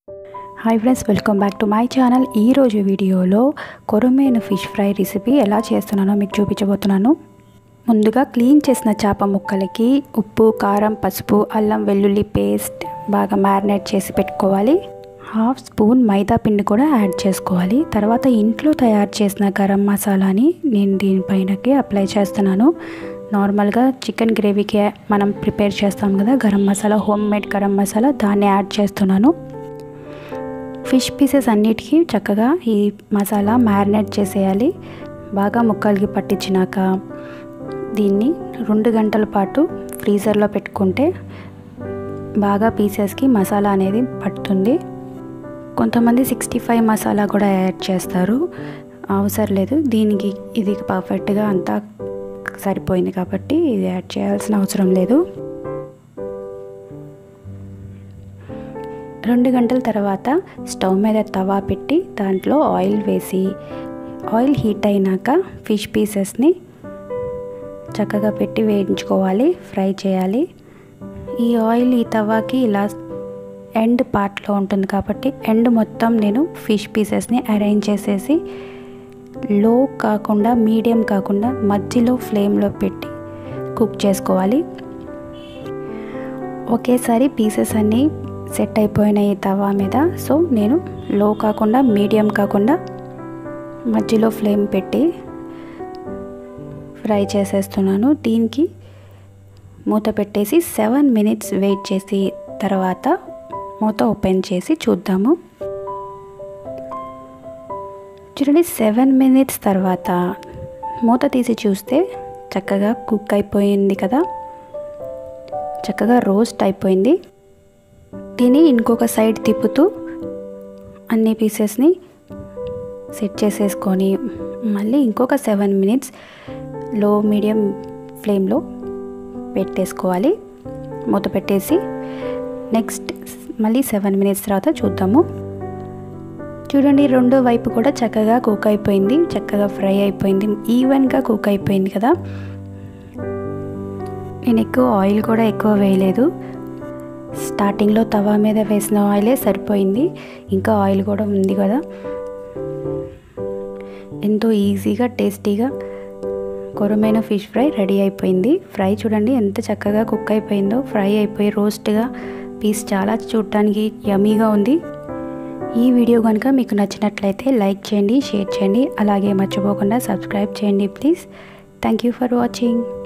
hi friends welcome back to my channel ఈరోజు వీడియోలో కొరమేను fish fry recipe ఎలా చేస్తున్నానో మీకు చూపించబోతున్నాను ముందుగా క్లీన్ చేసిన చేప ముక్కలకి ఉప్పు కారం పసుపు అల్లం వెల్లుల్లి పేస్ట్ బాగా మ్యారినేట్ చేసి పెట్టుకోవాలి హాఫ్ స్పూన్ మైదా పిండి కూడా యాడ్ చేసుకోవాలి తర్వాత ఇంట్లో తయారు చేసిన గరం మసాలాని నేను దీనిపైనకి అప్లై చేస్తున్నాను నార్మల్గా చికెన్ గ్రేవీకి మనం ప్రిపేర్ చేస్తాం కదా గరం మసాలా హోమ్ మేడ్ గరం మసాలా దాన్ని యాడ్ చేస్తున్నాను ఫిష్ పీసెస్ అన్నిటికీ చక్కగా ఈ మసాలా మ్యారినేట్ చేసేయాలి బాగా ముక్కలకి పట్టించినాక దీన్ని రెండు గంటల పాటు ఫ్రీజర్లో పెట్టుకుంటే బాగా పీసెస్కి మసాలా అనేది పడుతుంది కొంతమంది సిక్స్టీ ఫైవ్ మసాలా కూడా యాడ్ చేస్తారు అవసరం లేదు దీనికి ఇది పర్ఫెక్ట్గా అంతా సరిపోయింది కాబట్టి ఇది యాడ్ చేయాల్సిన అవసరం లేదు రెండు గంటల తర్వాత స్టవ్ మీద తవా పెట్టి దాంట్లో ఆయిల్ వేసి ఆయిల్ హీట్ అయినాక ఫిష్ పీసెస్ని చక్కగా పెట్టి వేయించుకోవాలి ఫ్రై చేయాలి ఈ ఆయిల్ ఈ తవాకి ఇలా ఎండ్ పార్ట్లో ఉంటుంది కాబట్టి ఎండ్ మొత్తం నేను ఫిష్ పీసెస్ని అరేంజ్ చేసేసి లో కాకుండా మీడియం కాకుండా మధ్యలో ఫ్లేమ్లో పెట్టి కుక్ చేసుకోవాలి ఒకేసారి పీసెస్ అన్నీ సెట్ అయిపోయినాయి తవా మీద సో నేను లో కాకుండా మీడియం కాకుండా మధ్యలో ఫ్లేమ్ పెట్టి ఫ్రై చేసేస్తున్నాను దీనికి మూత పెట్టేసి సెవెన్ మినిట్స్ వెయిట్ చేసి తర్వాత మూత ఓపెన్ చేసి చూద్దాము చూడండి సెవెన్ మినిట్స్ తర్వాత మూత తీసి చూస్తే చక్కగా కుక్ అయిపోయింది కదా చక్కగా రోస్ట్ అయిపోయింది దీన్ని ఇంకొక సైడ్ తిప్పుతూ అన్ని పీసెస్ని సెట్ చేసేసుకొని మళ్ళీ ఇంకొక సెవెన్ మినిట్స్ లో మీడియం ఫ్లేమ్లో పెట్టేసుకోవాలి మూత పెట్టేసి నెక్స్ట్ మళ్ళీ సెవెన్ మినిట్స్ తర్వాత చూద్దాము చూడండి రెండో వైపు కూడా చక్కగా కుక్ అయిపోయింది చక్కగా ఫ్రై అయిపోయింది ఈవెన్గా కుక్ అయిపోయింది కదా నేను ఎక్కువ ఆయిల్ కూడా ఎక్కువ వేయలేదు స్టార్టింగ్లో తవా మీద వేసిన ఆయిలే సరిపోయింది ఇంకా ఆయిల్ కూడా ఉంది కదా ఎంతో ఈజీగా టేస్టీగా కొరమైన ఫిష్ ఫ్రై రెడీ అయిపోయింది ఫ్రై చూడండి ఎంత చక్కగా కుక్ అయిపోయిందో ఫ్రై అయిపోయి రోస్ట్గా పీస్ చాలా చూడటానికి యమీగా ఉంది ఈ వీడియో కనుక మీకు నచ్చినట్లయితే లైక్ చేయండి షేర్ చేయండి అలాగే మర్చిపోకుండా సబ్స్క్రైబ్ చేయండి please thank you for watching